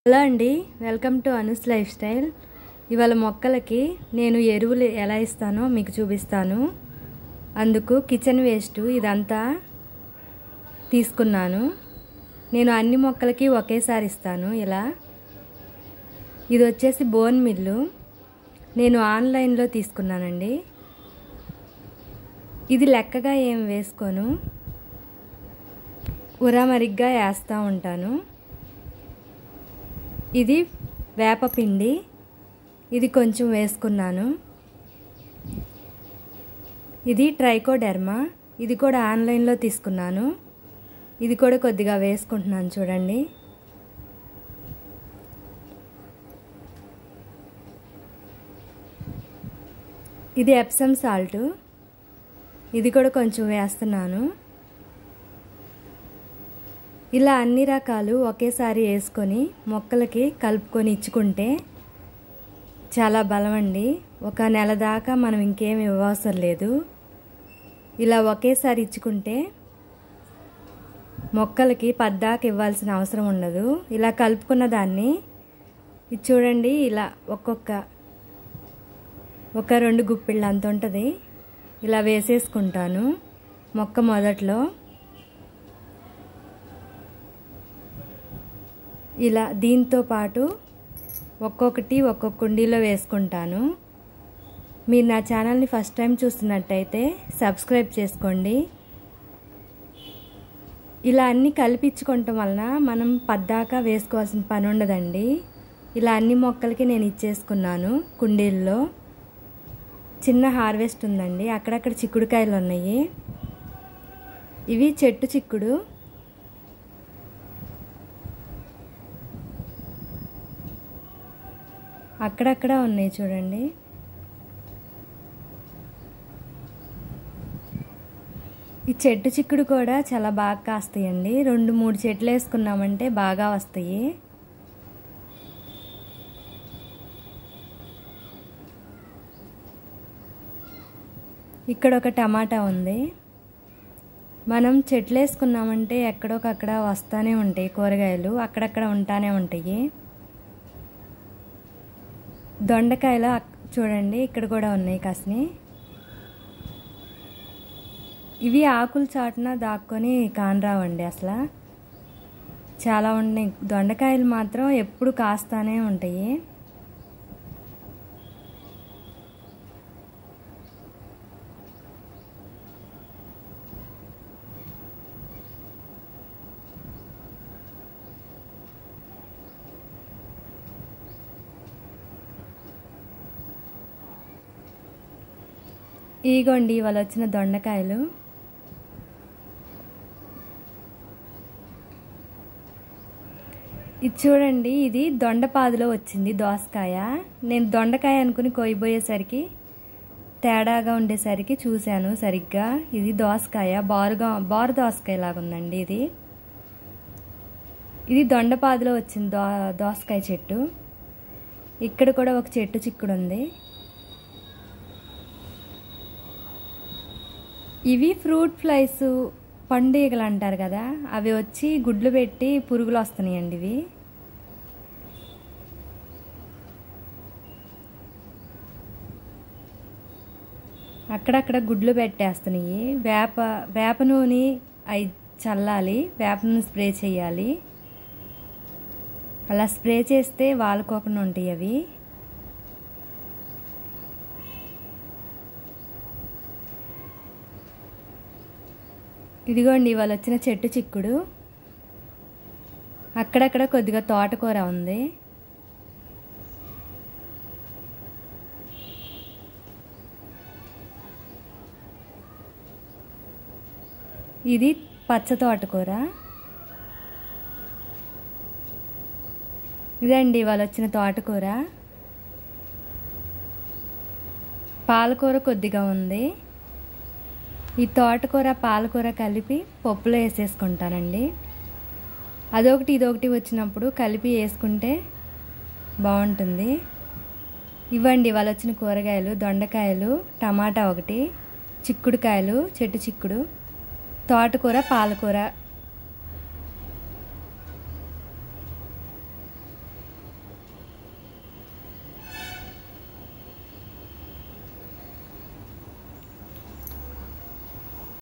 hello అండి welcome to Anu's life style ఇవాళ మొక్కలకి నేను ఎరువులు ఎలా ఇస్తానో మీకు చూపిస్తాను అందుకు కిచెన్ వేస్ట్ ఇదంతా తీసుకున్నాను నేను అన్ని మొక్కలకి ఒకేసారి ఇస్తాను ఇలా ఇది వచ్చేసి బోన్ మిల్లు నేను ఆన్లైన్లో తీసుకున్నానండి ఇది లెక్కగా ఏం వేసుకోను ఉరామరిగ్గా వేస్తూ ఉంటాను ఇది వేపపిండి ఇది కొంచెం వేసుకున్నాను ఇది ట్రైకోడెర్మా ఇది కూడా ఆన్లైన్లో తీసుకున్నాను ఇది కూడా కొద్దిగా వేసుకుంటున్నాను చూడండి ఇది ఎప్సమ్ సాల్ట్ ఇది కూడా కొంచెం వేస్తున్నాను ఇలా అన్ని రకాలు ఒకేసారి వేసుకొని మొక్కలకి కలుపుకొని ఇచ్చుకుంటే చాలా బలమండి ఒక నెల దాకా మనం ఇంకేం ఇవ్వవసరం లేదు ఇలా ఒకేసారి ఇచ్చుకుంటే మొక్కలకి పద్దాక ఇవ్వాల్సిన అవసరం ఉండదు ఇలా కలుపుకున్న దాన్ని ఇది చూడండి ఇలా ఒక్కొక్క ఒక రెండు గుప్పిళ్ళు అంత ఉంటుంది ఇలా వేసేసుకుంటాను మొక్క మొదట్లో ఇలా దీంతో పాటు ఒక్కొక్కటి ఒక్కొక్క కుండీలో వేసుకుంటాను మీరు నా ఛానల్ని ఫస్ట్ టైం చూస్తున్నట్టయితే సబ్స్క్రైబ్ చేసుకోండి ఇలా అన్నీ కలిపించుకోవటం వలన మనం పద్దాకా వేసుకోవాల్సిన పని ఉండదండి ఇలా అన్ని మొక్కలకి నేను ఇచ్చేసుకున్నాను కుండీల్లో చిన్న హార్వెస్ట్ ఉందండి అక్కడక్కడ చిక్కుడుకాయలు ఉన్నాయి ఇవి చెట్టు చిక్కుడు అక్కడక్కడ ఉన్నాయి చూడండి ఈ చెట్టు చిక్కుడు కూడా చాలా బాగా కాస్తాయండి రెండు మూడు చెట్లు వేసుకున్నామంటే బాగా వస్తాయి ఇక్కడ ఒక టమాటా ఉంది మనం చెట్లు వేసుకున్నామంటే ఎక్కడొకక్కడ వస్తూనే ఉంటాయి కూరగాయలు అక్కడక్కడ ఉంటానే ఉంటాయి దొండకాయలు చూడండి ఇక్కడ కూడా ఉన్నాయి కాసిని ఇవి ఆకులు చాటున దాక్కొని కానరావండి అసలు చాలా ఉన్నాయి దొండకాయలు మాత్రం ఎప్పుడు కాస్తానే ఉంటాయి ఇగోండి ఇవాళ వచ్చిన దొండకాయలు ఇది చూడండి ఇది దొండపాదులో వచ్చింది దోసకాయ నేను దొండకాయ అనుకుని కొయ్యబోయేసరికి తేడాగా ఉండేసరికి చూశాను సరిగ్గా ఇది దోసకాయ బారుగా బారు దోసకాయ లాగా ఉందండి ఇది ఇది దొండపాదులో వచ్చింది దో దోసకాయ చెట్టు ఇక్కడ కూడా ఒక చెట్టు చిక్కుడు ఉంది ఇవి ఫ్రూట్ ఫ్లైస్ పండుగలు అంటారు కదా అవి వచ్చి గుడ్లు పెట్టి పురుగులు వస్తున్నాయండి ఇవి అక్కడక్కడ గుడ్లు పెట్టేస్తున్నాయి వేప వేప నూనె అవి చల్లాలి వేప నూనె స్ప్రే చేయాలి అలా స్ప్రే చేస్తే వాలుకోకుండా ఉంటాయి అవి ఇదిగోండి ఇవాళ వచ్చిన చెట్టు చిక్కుడు అక్కడక్కడ కొద్దిగా తోటకూర ఉంది ఇది పచ్చ తోటకూర ఇదండి ఇవాళ వచ్చిన తోటకూర పాలకూర కొద్దిగా ఉంది ఈ తోటకూర పాలకూర కలిపి పప్పులో వేసేసుకుంటానండి అదొకటి ఇదొకటి వచ్చినప్పుడు కలిపి వేసుకుంటే బాగుంటుంది ఇవ్వండి వాళ్ళు వచ్చిన కూరగాయలు దొండకాయలు టమాటా ఒకటి చిక్కుడుకాయలు చెట్టు చిక్కుడు తోటకూర పాలకూర